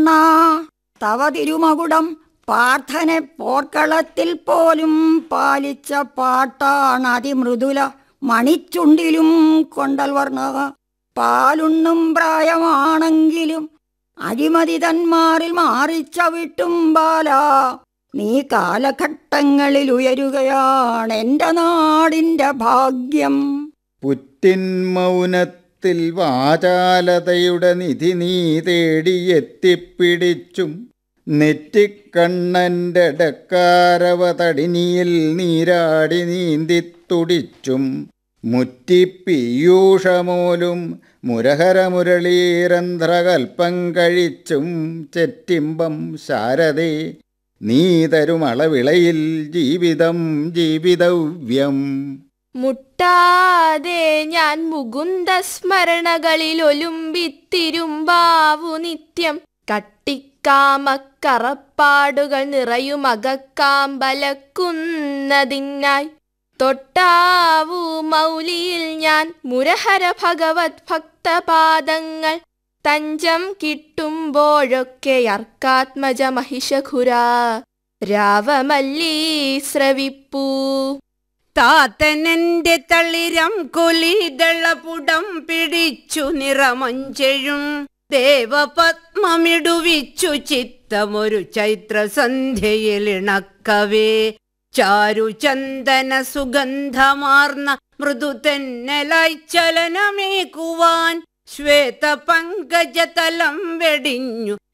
കണ്ണാ തവ തിരുമകുടം പാർത്ഥനെ പോർക്കളത്തിൽ പോലും പാലിച്ച പാട്ടാണ് അതിമൃദുല മണിച്ചുണ്ടിലും കൊണ്ടൽ വർണ്ണ പാലുണ്ണും പ്രായമാണെങ്കിലും അഴിമതി തന്മാരിൽ മാറിച്ച വിട്ടും ബാല നീ കാലഘട്ടങ്ങളിൽ ഉയരുകയാണ് എൻ്റെ നാടിൻ്റെ ഭാഗ്യം പുറ്റിൻ മൗനത്തിൽ വാചാലതയുടെ നിധി നീ തേടിയെത്തിപ്പിടിച്ചും നെറ്റിക്കണ്ണൻ്റെ ഡക്കാരവ തടിനിയിൽ നീരാടി നീന്തിത്തുടിച്ചും മുറ്റിപ്പീയൂഷമോലും മുരഹരമുരളീരന്ധ്രകൽപ്പം കഴിച്ചും ചെറ്റിമ്പം ശാരദേ നീ തരുമളവിളയിൽ ജീവിതം ജീവിതവ്യം മുട്ടാതെ ഞാൻ മുകുന്ദ സ്മരണകളിൽ ഒലുമ്പിത്തിരുമ്പാവു നിത്യം കട്ടിക്കാമക്കറപ്പാടുകൾ നിറയും അകക്കാമ്പലക്കുന്നതിനായി തൊട്ടാവു മൗലിയിൽ ഞാൻ മുരഹര ഭഗവത് ഭക്തപാദങ്ങൾ തഞ്ചം കിട്ടുമ്പോഴൊക്കെ അർക്കാത്മജ മഹിഷഖുര രാവമല്ലീ ശ്രവിപ്പൂ താത്തനെന്റെ തളിരം കൊലിതളപുടം പിടിച്ചു നിറമഞ്ചെഴും ദേവപത്മമിടുവിച്ചു ചിത്തമൊരു ചൈത്രസന്ധ്യയിലിണക്കവേ ചാരുചന്ദന സുഗന്ധമാർന്ന മൃദുതെന്നലായി ചലനമേകുവാൻ ശ്വേത പങ്കജതലം വെടിഞ്ഞു